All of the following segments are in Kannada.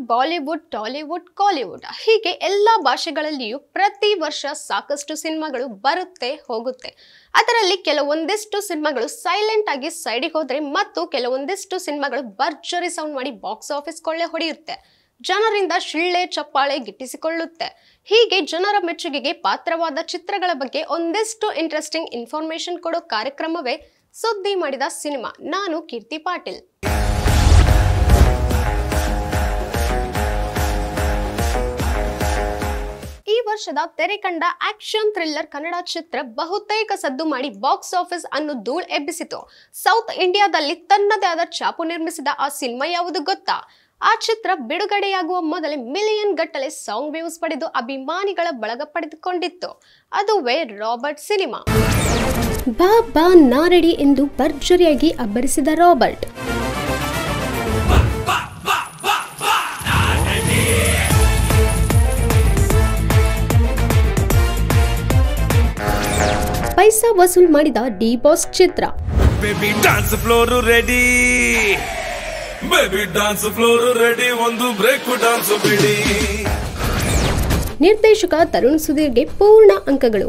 ಬಾಲಿವುಡ್ ಟಾಲಿವುಡ್ ಕಾಲಿವುಡ್ ಹೀಗೆ ಎಲ್ಲ ಭಾಷೆಗಳಲ್ಲಿಯೂ ಪ್ರತಿ ವರ್ಷ ಸಾಕಷ್ಟು ಸಿನಿಮಾಗಳು ಬರುತ್ತೆ ಹೋಗುತ್ತೆ ಅದರಲ್ಲಿ ಕೆಲವೊಂದಿಷ್ಟು ಸಿನಿಮಾಗಳು ಸೈಲೆಂಟ್ ಆಗಿ ಸೈಡಿಗೆ ಹೋದ್ರೆ ಮತ್ತು ಕೆಲವೊಂದಿಷ್ಟು ಸಿನಿಮಾಗಳು ಭರ್ಜರಿ ಸೌಂಡ್ ಮಾಡಿ ಬಾಕ್ಸ್ ಆಫೀಸ್ ಕೊಳ್ಳೆ ಹೊಡೆಯುತ್ತೆ ಜನರಿಂದ ಶಿಳ್ಳೆ ಚಪ್ಪಾಳೆ ಗಿಟ್ಟಿಸಿಕೊಳ್ಳುತ್ತೆ ಹೀಗೆ ಜನರ ಮೆಚ್ಚುಗೆಗೆ ಪಾತ್ರವಾದ ಚಿತ್ರಗಳ ಬಗ್ಗೆ ಒಂದಿಷ್ಟು ಇಂಟ್ರೆಸ್ಟಿಂಗ್ ಇನ್ಫಾರ್ಮೇಶನ್ ಕೊಡೋ ಕಾರ್ಯಕ್ರಮವೇ ಸುದ್ದಿ ಮಾಡಿದ ಸಿನಿಮಾ ನಾನು ಕೀರ್ತಿ ಪಾಟೀಲ್ ಈ ವರ್ಷದ ತೆರೆ ಕಂಡ ಆಕ್ಷನ್ ಥ್ರಿಲ್ಲರ್ ಕನ್ನಡ ಚಿತ್ರ ಬಹುತೇಕ ಸದ್ದು ಮಾಡಿ ಬಾಕ್ಸ್ ಆಫೀಸ್ ಅನ್ನು ಧೂಳ್ ಎಬ್ಬಿಸಿತು ಸೌತ್ ಇಂಡಿಯಾದಲ್ಲಿ ತನ್ನದೇ ಆದ ಛಾಪು ನಿರ್ಮಿಸಿದ ಆ ಸಿನಿಮಾ ಯಾವುದು ಗೊತ್ತಾ ಆ ಚಿತ್ರ ಬಿಡುಗಡೆಯಾಗುವ ಮೊದಲೇ ಮಿಲಿಯನ್ ಗಟ್ಟಲೆ ಸಾಂಗ್ ವ್ಯೂಸ್ ಪಡೆದು ಅಭಿಮಾನಿಗಳ ಬಳಗ ಪಡೆದುಕೊಂಡಿತ್ತು ಅದುವೇ ರಾಬರ್ಟ್ ಸಿನಿಮಾ ಬಾ ಬಾ ನಾರೆಡಿ ಎಂದು ಭರ್ಜರಿಯಾಗಿ ಅಬ್ಬರಿಸಿದ ರಾಬರ್ಟ್ ಪೈಸಾ ವಸೂಲ್ ಮಾಡಿದ ಡಿ ಬಾಸ್ ಚಿತ್ರ baby dance floor ready baby dance floor ready ಒಂದು ಬ್ರೇಕ್ ಡಾನ್ಸ್ ಬಿಡಿ ನಿರ್ದೇಶಕ ತರುಣ್ ಸುಧೀರ್ಗೆ ಪೂರ್ಣ ಅಂಕಗಳು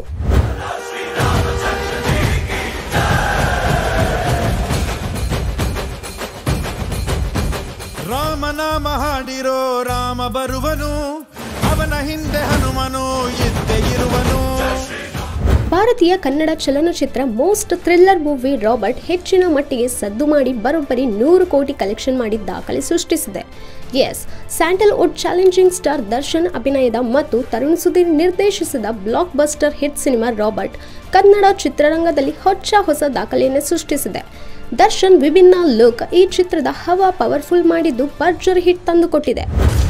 ರಾಮನಾಮ ಹಾಡಿರೋ ರಾಮ ಬರುವನು ಅವನ ಹಿಂದೆ ಹನುಮನು ಇದ್ದೇ ಇರುವನು ಭಾರತೀಯ ಕನ್ನಡ ಚಲನಚಿತ್ರ ಮೋಸ್ಟ್ ಥ್ರಿಲ್ಲರ್ ಮೂವಿ ರಾಬರ್ಟ್ ಹೆಚ್ಚಿನ ಮಟ್ಟಿಗೆ ಸದ್ದು ಮಾಡಿ ಬರೋಬ್ಬರಿ ನೂರು ಕೋಟಿ ಕಲೆಕ್ಷನ್ ಮಾಡಿ ದಾಖಲೆ ಸೃಷ್ಟಿಸಿದೆ yes Sandalwood challenging star Darshan ಅಭಿನಯದ ಮತ್ತು ತರುಣ್ ಸುಧೀರ್ ನಿರ್ದೇಶಿಸಿದ blockbuster hit cinema Robert Kannada ಚಿತ್ರರಂಗದಲ್ಲಿ ಹೊಚ್ಚ ಹೊಸ ದಾಖಲೆಯನ್ನು ಸೃಷ್ಟಿಸಿದೆ ದರ್ಶನ್ ವಿಭಿನ್ನ ಲುಕ್ ಈ ಚಿತ್ರದ ಹವಾ ಪವರ್ಫುಲ್ ಮಾಡಿದ್ದು ಭರ್ಜರಿ ಹಿಟ್ ತಂದುಕೊಟ್ಟಿದೆ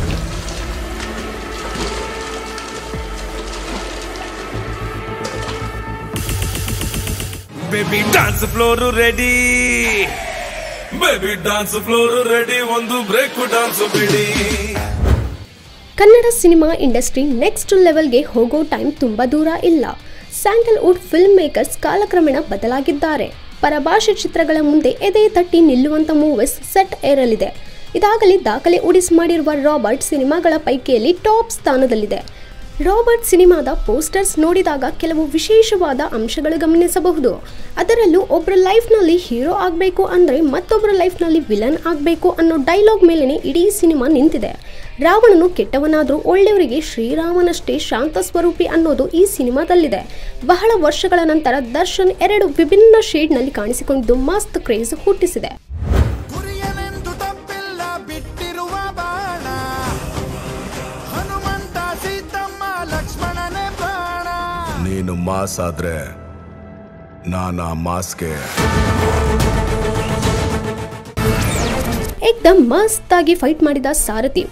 baby dance floor ready baby dance floor ready ಒಂದು ಬ್ರೇಕ್ ಡಾನ್ಸ್ ಬಿಡಿ ಕನ್ನಡ ಸಿನಿಮಾ ಇಂಡಸ್ಟ್ರಿ ನೆಕ್ಸ್ಟ್ ಲೆವೆಲ್ಗೆ ಹೋಗೋ ಟೈಮ್ ತುಂಬ ದೂರ ಇಲ್ಲ ಸ್ಯಾಂಡಲ್ವುಡ್ ಫಿಲ್ಮ್ ಮೇಕರ್ಸ್ ಕಾಲಕ್ರಮೇಣ ಬದಲಾಗಿದ್ದಾರೆ ಪರಭಾಷೆ ಚಿತ್ರಗಳ ಮುಂದೆ ಎದೆ ತಟ್ಟಿ ನಿಲ್ಲುವಂತ ಮೂವೀಸ್ ಸೆಟ್ ಏರಲಿದೆ ಇದಾಗಲೇ ದಾಖಲೆ ಉಡಿಸ್ ಮಾಡಿರುವ ರಾಬರ್ಟ್ ಸಿನಿಮಾಗಳ ಪೈಕಿಯಲ್ಲಿ ಟಾಪ್ ಸ್ಥಾನದಲ್ಲಿದೆ ರಾಬರ್ಟ್ ಸಿನಿಮಾದ ಪೋಸ್ಟರ್ಸ್ ನೋಡಿದಾಗ ಕೆಲವು ವಿಶೇಷವಾದ ಅಂಶಗಳು ಗಮನಿಸಬಹುದು ಅದರಲ್ಲೂ ಒಬ್ಬರ ಲೈಫ್ನಲ್ಲಿ ಹೀರೋ ಆಗಬೇಕು ಅಂದರೆ ಮತ್ತೊಬ್ಬರ ಲೈಫ್ನಲ್ಲಿ ವಿಲನ್ ಆಗಬೇಕು ಅನ್ನೋ ಡೈಲಾಗ್ ಮೇಲೇ ಇಡೀ ಸಿನಿಮಾ ನಿಂತಿದೆ ರಾವಣನು ಕೆಟ್ಟವನಾದರೂ ಒಳ್ಳೆಯವರಿಗೆ ಶ್ರೀರಾಮನಷ್ಟೇ ಶಾಂತ ಸ್ವರೂಪಿ ಅನ್ನೋದು ಈ ಸಿನಿಮಾದಲ್ಲಿದೆ ಬಹಳ ವರ್ಷಗಳ ನಂತರ ದರ್ಶನ್ ಎರಡು ವಿಭಿನ್ನ ಶೇಡ್ನಲ್ಲಿ ಕಾಣಿಸಿಕೊಂಡಿದ್ದು ಮಸ್ತ್ ಕ್ರೇಜ್ ಹುಟ್ಟಿಸಿದೆ ಗುರಿಯನೆಂದು ತಪ್ಪಿಲ್ಲ ಬಿಟ್ಟಿರುವ ಬಾಣ ಹನುಮಂತ ಸೀತಮ್ಮ ಲಕ್ಷ್ಮಣನೇ ಪ್ರಾಣ ನೀನು ಮಾಸ್ ಆದ್ರೆ ನಾನಾ ಮಾಸ್ಗೆ ಏಕ್ದಮ್ ಮಸ್ತ್ ಆಗಿ ಫೈಟ್ ಮಾಡಿದ ಸಾರಥಿ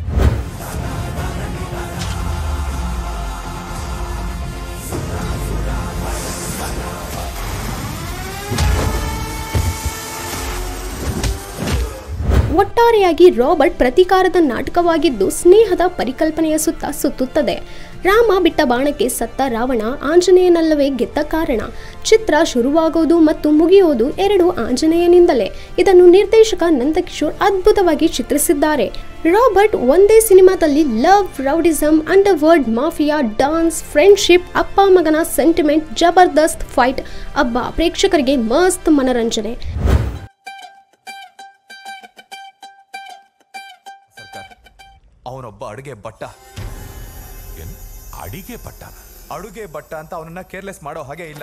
ಒಟ್ಟಾರೆಯಾಗಿ ರಾಬರ್ಟ್ ಪ್ರತೀಕಾರದ ನಾಟಕವಾಗಿದ್ದು ಸ್ನೇಹದ ಪರಿಕಲ್ಪನೆಯ ಸುತ್ತ ಸುತ್ತುತ್ತದೆ ರಾಮ ಬಿಟ್ಟ ಬಾಣಕ್ಕೆ ಸತ್ತ ರಾವಣ ಆಂಜನೇಯನಲ್ಲವೇ ಗೆದ್ದ ಕಾರಣ ಚಿತ್ರ ಶುರುವಾಗೋದು ಮತ್ತು ಮುಗಿಯೋದು ಎರಡು ಆಂಜನೇಯನಿಂದಲೇ ಇದನ್ನು ನಿರ್ದೇಶಕ ನಂದಕಿಶೋರ್ ಅದ್ಭುತವಾಗಿ ಚಿತ್ರಿಸಿದ್ದಾರೆ ರಾಬರ್ಟ್ ಒಂದೇ ಸಿನಿಮಾದಲ್ಲಿ love rowdyism underworld mafia dance friendship ಅಪ್ಪ ಮಗನ ಸೆಂಟಿಮೆಂಟ್ ಜಬರ್ದಸ್ತ್ ಫೈಟ್ ಅಬ್ಬಾ ಪ್ರೇಕ್ಷಕರಿಗೆ ಮಸ್ತ್ ಮನರಂಜನೆ ಸರ್ಕಾರ ಅವನೊಬ್ಬ ಅಡುಗೆ ಬಟ್ಟ ಏನ್ ಅಡಿಗೆ ಪಟ್ಟಣ ಅಡುಗೆ ಬಟ್ಟ ಅಂತ ಅವನನ್ನ ಕೇರ್ಲೆಸ್ ಮಾಡೋ ಹಾಗೆ ಇಲ್ಲ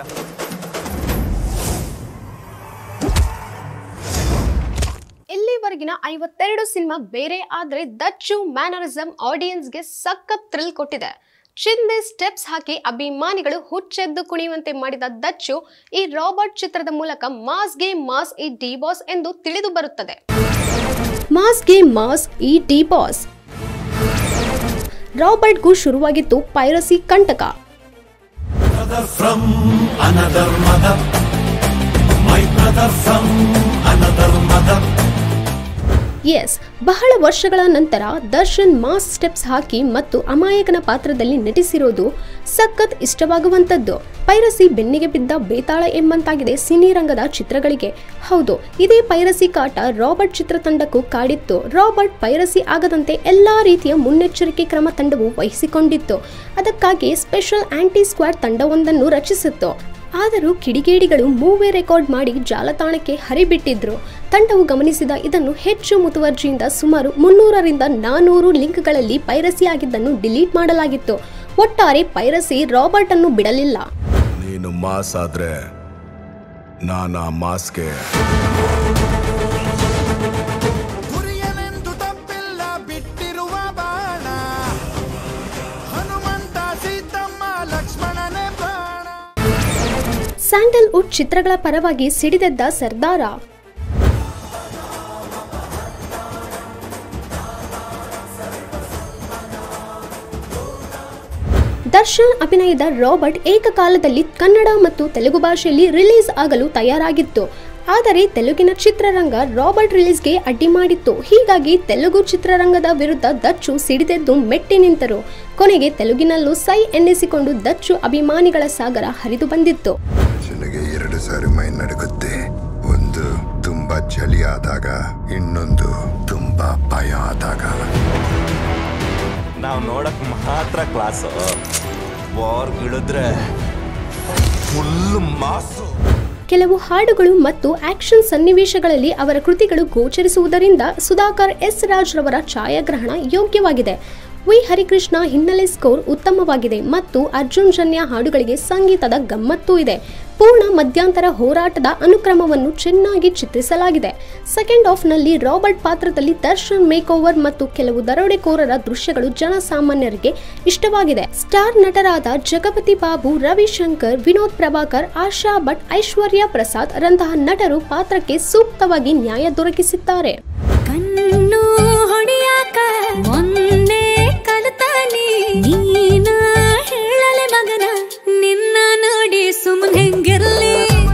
ಇಲ್ಲಿವರೆಗಿನ ಐವತ್ತೆರಡು ಸಿನಿಮಾ ಬೇರೆ ಆದ್ರೆ ದಚ್ಚು ಮ್ಯಾನರಿಸಮ್ ಆಡಿಯನ್ಸ್ಗೆ ಸಖತ್ ಥ್ರಿಲ್ ಕೊಟ್ಟಿದೆ ಚಿಂದೆ ಸ್ಟೆಪ್ಸ್ ಹಾಕಿ ಅಭಿಮಾನಿಗಳು ಹುಚ್ಚೆದ್ದು ಕುಣಿಯುವಂತೆ ಮಾಡಿದ ದಚ್ಚು ಈ ರಾಬರ್ಟ್ ಚಿತ್ರದ ಮೂಲಕ ಮಾಸ್ಗೆ ಮಾಸ್ ಈ ಡಿ ಬಾಸ್ ಎಂದು ತಿಳಿದು ಬರುತ್ತದೆ ಮಾಸ್ಗೆ ಮಾಸ್ ಈ ಡಿ ಬಾಸ್ ರಾಬರ್ಟ್ಗೂ ಶುರುವಾಗಿತ್ತು ಪೈರಸಿ ಕಂಟಕ from another mother my brother from another mother yes ಬಹಳ ವರ್ಷಗಳ ನಂತರ ದರ್ಶನ್ ಮಾಸ್ ಸ್ಟೆಪ್ಸ್ ಹಾಕಿ ಮತ್ತು ಅಮಾಯಕನ ಪಾತ್ರದಲ್ಲಿ ನಟಿಸಿರೋದು ಸಖತ್ ಇಷ್ಟವಾಗುವಂಥದ್ದು ಪೈರಸಿ ಬೆನ್ನಿಗೆ ಬಿದ್ದ ಬೇತಾಳ ಎಂಬಂತಾಗಿದೆ ಸಿನಿ ರಂಗದ ಚಿತ್ರಗಳಿಗೆ ಹೌದು ಇದೇ ಪೈರಸಿ ಕಾಟ ರಾಬರ್ಟ್ ಚಿತ್ರತಂಡಕ್ಕೂ ಕಾಡಿತ್ತು ರಾಬರ್ಟ್ ಪೈರಸಿ ಆಗದಂತೆ ಎಲ್ಲಾ ರೀತಿಯ ಮುನ್ನೆಚ್ಚರಿಕೆ ಕ್ರಮ ತಂಡವು ವಹಿಸಿಕೊಂಡಿತ್ತು ಅದಕ್ಕಾಗಿ ಸ್ಪೆಷಲ್ ಆಂಟಿ ಸ್ಕ್ವಾಡ್ ತಂಡವೊಂದನ್ನು ರಚಿಸಿತ್ತು ಆದರೂ ಕಿಡಿಗೇಡಿಗಳು ಮೂವೇ ರೆಕಾರ್ಡ್ ಮಾಡಿ ಜಾಲತಾಣಕ್ಕೆ ಹರಿಬಿಟ್ಟಿದ್ರು ತಂಡವು ಗಮನಿಸಿದ ಇದನ್ನು ಹೆಚ್ಚು ಮುತುವರ್ಜಿಯಿಂದ ಸುಮಾರು ಮುನ್ನೂರರಿಂದ ನಾನೂರು ಲಿಂಕ್ಗಳಲ್ಲಿ ಪೈರಸಿ ಆಗಿದ್ದನ್ನು ಡಿಲೀಟ್ ಮಾಡಲಾಗಿತ್ತು ಒಟ್ಟಾರೆ ಪೈರಸಿ ರಾಬರ್ಟ್ ಅನ್ನು ಬಿಡಲಿಲ್ಲ ನೀನು ಮಾಸ್ ಆದ್ರೆ ನಾನಾ ಮಾಸ್ಗೆ ಗುರಿಯನೆಂದು ತಪ್ಪಿಲ್ಲ ಬಿಟ್ಟಿರುವ ಬಾಣ ಹನುಮಂತ ಸೀತಮ್ಮ ಲಕ್ಷ್ಮಣನೇ ಪ್ರಾಣ ಸ್ಯಾಂಡಲ್ವುಡ್ ಚಿತ್ರಗಳ ಪರವಾಗಿ ಸಿಡಿದೆದ್ದ ಸರ್ದಾರ ದರ್ಶನ್ ಅಭಿನಯದ ರಾಬರ್ಟ್ ಏಕಕಾಲದಲ್ಲಿ ಕನ್ನಡ ಮತ್ತು ತೆಲುಗು ಭಾಷೆಯಲ್ಲಿ ರಿಲೀಸ್ ಆಗಲು ತಯಾರಾಗಿತ್ತು ಆದರೆ ತೆಲುಗಿನ ಚಿತ್ರರಂಗ ರಾಬರ್ಟ್ ರಿಲೀಸ್ಗೆ ಅಡ್ಡಿ ಮಾಡಿತ್ತು ಹೀಗಾಗಿ ತೆಲುಗು ಚಿತ್ರರಂಗದ ವಿರುದ್ಧ ದಚ್ಚು ಸಿಡಿದೆದ್ದು ಮೆಟ್ಟಿ ನಿಂತರು ಕೊನೆಗೆ ತೆಲುಗಿನಲ್ಲೂ ಸೈ ಎನ್ನಿಸಿಕೊಂಡು ದಚ್ಚು ಅಭಿಮಾನಿಗಳ ಸಾಗರ ಹರಿದು ಬಂದಿತ್ತು ನನಗೆ ಎರಡು ಸಾರಿ ಮೈ ನಡುಗುತ್ತೆ ಒಂದು ತುಂಬಾ ಚಳಿ ಆದಾಗ ಇನ್ನೊಂದು ತುಂಬಾ ಭಯ ಆದಾಗ ನಾವು ನೋಡಕ್ ಮಾತ್ರ ಕ್ಲಾಸು ವಾರ್ಗಿಳಿದ್ರೆ ಫುಲ್ ಮಾಸು ಕೆಲವು ಹಾಡುಗಳು ಮತ್ತು ಆಕ್ಷನ್ ಸನ್ನಿವೇಶಗಳಲ್ಲಿ ಅವರ ಕೃತಿಗಳು ಗೋಚರಿಸುವುದರಿಂದ ಸುಧಾಕರ್ ಎಸ್ ರಾಜ್ ರವರ ಛಾಯಾಗ್ರಹಣ ಯೋಗ್ಯವಾಗಿದೆ ವಿ ಹರಿಕೃಷ್ಣ ಹಿನ್ನೆಲೆ ಸ್ಕೋರ್ ಉತ್ತಮವಾಗಿದೆ ಮತ್ತು ಅರ್ಜುನ್ ಜನ್ಯ ಹಾಡುಗಳಿಗೆ ಸಂಗೀತದ ಗಮ್ಮತ್ತೂ ಇದೆ ಪೂರ್ಣ ಮಧ್ಯಂತರ ಹೋರಾಟದ ಅನುಕ್ರಮವನ್ನು ಚೆನ್ನಾಗಿ ಚಿತ್ರಿಸಲಾಗಿದೆ ಸೆಕೆಂಡ್ ಆಫ್ನಲ್ಲಿ ರಾಬರ್ಟ್ ಪಾತ್ರದಲ್ಲಿ ದರ್ಶನ್ ಮೇಕ್ ಓವರ್ ಮತ್ತು ಕೆಲವು ದರೋಡೆಕೋರರ ದೃಶ್ಯಗಳು ಜನಸಾಮಾನ್ಯರಿಗೆ ಇಷ್ಟವಾಗಿದೆ ಸ್ಟಾರ್ ನಟರಾದ ಜಗಪತಿ ಬಾಬು ರವಿಶಂಕರ್ ವಿನೋದ್ ಪ್ರಭಾಕರ್ ಆಶಾ ಭಟ್ ಐಶ್ವರ್ಯ ಪ್ರಸಾದ್ ರಂತಹ ನಟರು ಪಾತ್ರಕ್ಕೆ ಸೂಕ್ತವಾಗಿ ನ್ಯಾಯ ದೊರಕಿಸಿದ್ದಾರೆ ಕಣ್ಣು ಹೊಡಿಯಾಕ ಮೊನ್ನೆ ಕಲಿತಾನಿ ನೀನ ಹೇಳಲೆ ಮಗನ ನಿನ್ನ ನೋಡಿ ಸುಮ್ಮನೆ ಹೆಂಗಿರ್ಲಿ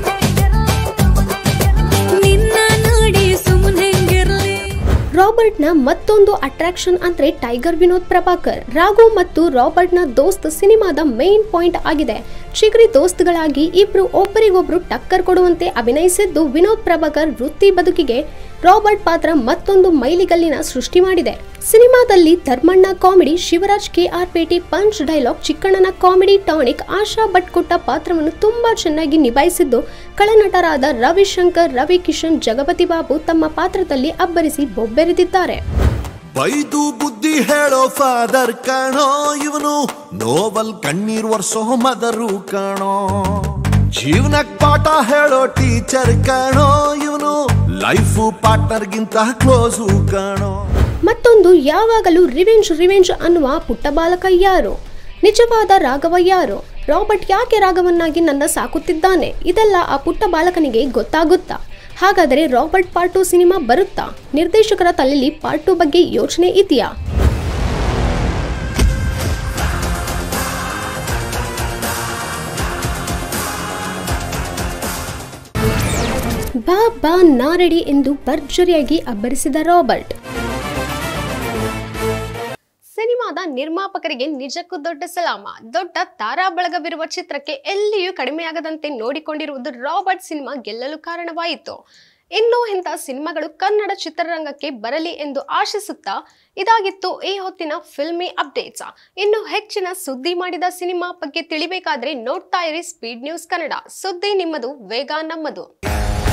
ನಿನ್ನ ನೋಡಿ ಸುಮ್ಮನೆ ಹೆಂಗಿರ್ಲಿ ರಾಬರ್ಟ್ನ ಮತ್ತೊಂದು ಅಟ್ರಾಕ್ಷನ್ ಅಂದ್ರೆ ಟೈಗರ್ ವಿನೋದ್ ಪ್ರಭಾಕರ್ ರಾಘು ಮತ್ತು ರಾಬರ್ಟ್ನ ದೋಸ್ತ್ ಸಿನಿಮಾದ ಮೇನ್ ಪಾಯಿಂಟ್ ಆಗಿದೆ ಚಿಗರಿ ದೋಸ್ತ್ಗಳಾಗಿ ಇಬ್ರು ಒಬ್ಬರಿಗೊಬ್ರು ಟಕ್ಕರ್ ಕೊಡುವಂತೆ ಅಭಿನಯಿಸಿದ್ದು ವಿನೋದ್ ಪ್ರಭಾಕರ್ ವೃತ್ತಿ ಬದುಕಿಗೆ ರಾಬರ್ಟ್ ಪಾತ್ರ ಮತ್ತೊಂದು ಮೈಲಿಗಲ್ಲಿನ ಸೃಷ್ಟಿ ಮಾಡಿದೆ ಸಿನಿಮಾದಲ್ಲಿ Dharmanna comedy Shivaraj K R Pete punch dialogue ಚಿಕ್ಕಣ್ಣನ ಕಾಮಿಡಿ ಟಾನಿಕ್ ಆಶಾ ಭಟ್ ಕೊಟ್ಟ ಪಾತ್ರವನ್ನು ತುಂಬಾ ಚೆನ್ನಾಗಿ ನಿಭಾಯಿಸಿದ್ದು ಕಳನಟರಾದ ರವಿಶಂಕರ್ ರವಿ ಕಿಶನ್ ಜಗಪತಿ ಬಾಬು ತಮ್ಮ ಪಾತ್ರದಲ್ಲಿ ಅಬ್ಬರಿಸಿ ಬೊಬ್ಬೆರೆದಿದ್ದಾರೆ ಬೈದು ಬುದ್ಧಿ ಹೇಳೋ ಫಾದರ್ ಕಾಣೋ ಇವನು ನೋವಲ್ ಕಣ್ಣೀರ್ ವರ್ಷೋ ಮದರು ಕಾಣೋ ಜೀವನಕ್ ಪಾಠ ಹೇಳೋ ಟೀಚರ್ ಕಾಣೋ ಇವನು ಲೈಫು ಪಾರ್ಟ್ನರ್ಗಿಂತ ಕ್ಲೋಸು ಕಾಣೋ ಮತ್ತೊಂದು ಯಾವಾಗಲೂ ರಿವೆಂಜ್ ರಿವೆಂಜ್ ಅನ್ನುವ ಪುಟ್ಟ ಬಾಲಕ ಯಾರು ನಿಜವಾದ ರಾಘವ ಯಾರು ರಾಬರ್ಟ್ ಯಾಕೆ ರಾಘವನ್ನಾಗಿ ನನ್ನ ಸಾಕುತ್ತಿದ್ದಾನೆ ಇದೆಲ್ಲ ಆ ಪುಟ್ಟ ಬಾಲಕನಿಗೆ ಗೊತ್ತಾಗುತ್ತಾ ಹಾಗಾದರೆ ರಾಬರ್ಟ್ ಪಾರ್ಟ್ ಟು ಸಿನಿಮಾ ಬರುತ್ತಾ ನಿರ್ದೇಶಕರ ತಲೆಯಲ್ಲಿ ಪಾರ್ಟ್ ಟು ಬಗ್ಗೆ ಯೋಚನೆ ಇದೆಯಾ ಬಾ ಬಾ ನಾರೆಡಿ ಎಂದು ಭರ್ಜರಿಯಾಗಿ ಅಬ್ಬರಿಸಿದ ರಾಬರ್ಟ್ ಸಿನಿಮಾದ ನಿರ್ಮಾಪಕರಿಗೆ ನಿಜಕ್ಕೂ ದೊಡ್ಡ ಸಲಾಮ ದೊಡ್ಡ ತಾರಾ ಬಳಗವಿರುವ ಚಿತ್ರಕ್ಕೆ ಎಲ್ಲಿಯೂ ಕಡಿಮೆಯಾಗದಂತೆ ನೋಡಿಕೊಂಡಿರುವುದು ರಾಬರ್ಟ್ ಸಿನಿಮಾ ಗೆಲ್ಲಲು ಕಾರಣವಾಯಿತು ಇನ್ನೂ ಇಂಥ ಸಿನಿಮಾಗಳು ಕನ್ನಡ ಚಿತ್ರರಂಗಕ್ಕೆ ಬರಲಿ ಎಂದು ಆಶಿಸುತ್ತಾ ಇದಾಗಿತ್ತು ಈ ಹೊತ್ತಿನ ಫಿಲ್ಮಿ ಅಪ್ಡೇಟ್ಸ್ ಇನ್ನು ಹೆಚ್ಚಿನ ಸುದ್ದಿ ಮಾಡಿದ ಸಿನಿಮಾ ಬಗ್ಗೆ ತಿಳಿಬೇಕಾದ್ರೆ ನೋಡ್ತಾ ಇರಿ ಸ್ಪೀಡ್ ನ್ಯೂಸ್ ಕನ್ನಡ ಸುದ್ದಿ ನಿಮ್ಮದು ವೇಗ ನಮ್ಮದು